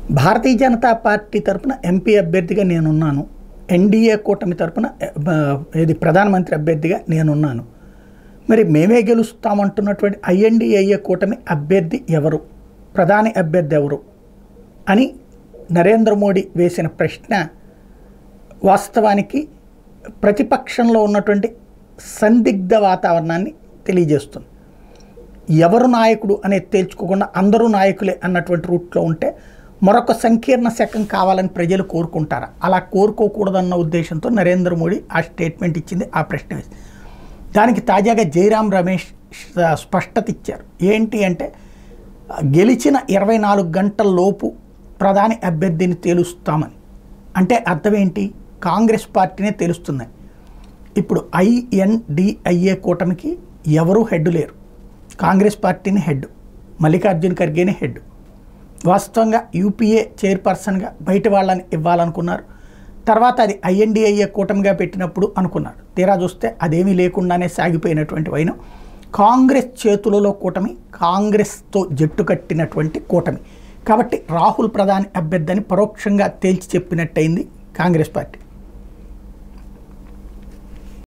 భారతీయ Janata Party తరపున MP అభ్యర్థిగా నేనున్నాను ఎన్డీఏ కూటమి తరపున ఆ, ఇది ప్రధానమంత్రి అభ్యర్థిగా నేనున్నాను మరి మేమే గెలుస్తామంటున్నటువంటి ఐఎన్డిఏఏ కూటమి అభ్యర్థి ఎవరు ప్రధాని అభ్యర్థి ఎవరు అని నరేంద్ర మోడీ వేసిన ప్రశ్న వాస్తవానికి ప్రతిపక్షంలో ఉన్నటువంటి సందిగ్ధ వాతావరణాన్ని తెలియజేస్తుంది ఎవరు నాయకుడు అనేది తేల్చుకోకుండా అందరూ నాయకులే అన్నటువంటి రూట్లో ఉంటే మరొక సంకీర్ణ శకం కావాలని ప్రజలు కోరుకుంటారా అలా కోరుకోకూడదన్న ఉద్దేశంతో నరేంద్ర మోడీ ఆ స్టేట్మెంట్ ఇచ్చింది ఆ ప్రశ్న వేసి దానికి తాజాగా జయరాం రమేష్ స- స్పష్టత ఇచ్చారు ఏంటి అంటే గెలిచిన ఇరవై నాలుగు గంటల లోపు ప్రధాని అభ్యర్థిని తేలుస్తామని అంటే అర్థం ఏంటి కాంగ్రెస్ పార్టీనే తెలుస్తుందని ఇప్పుడు ఐఎన్డిఐఏ కూటమికి ఎవరూ హెడ్ లేరు కాంగ్రెస్ పార్టీని హెడ్ మల్లికార్జున్ ఖర్గేని హెడ్ వాస్తవంగా యూపీఏ చైర్పర్సన్గా బయట వాళ్ళని ఇవ్వాలనుకున్నారు తర్వాత అది ఐఎన్డిఐఏ కూటమిగా పెట్టినప్పుడు అనుకున్నారు తీరా చూస్తే అదేమీ లేకుండానే సాగిపోయినటువంటి వైనం కాంగ్రెస్ చేతులలో కూటమి కాంగ్రెస్తో జట్టు కట్టినటువంటి కూటమి కాబట్టి రాహుల్ ప్రధాని అభ్యర్థి అని పరోక్షంగా తేల్చి చెప్పినట్టయింది కాంగ్రెస్ పార్టీ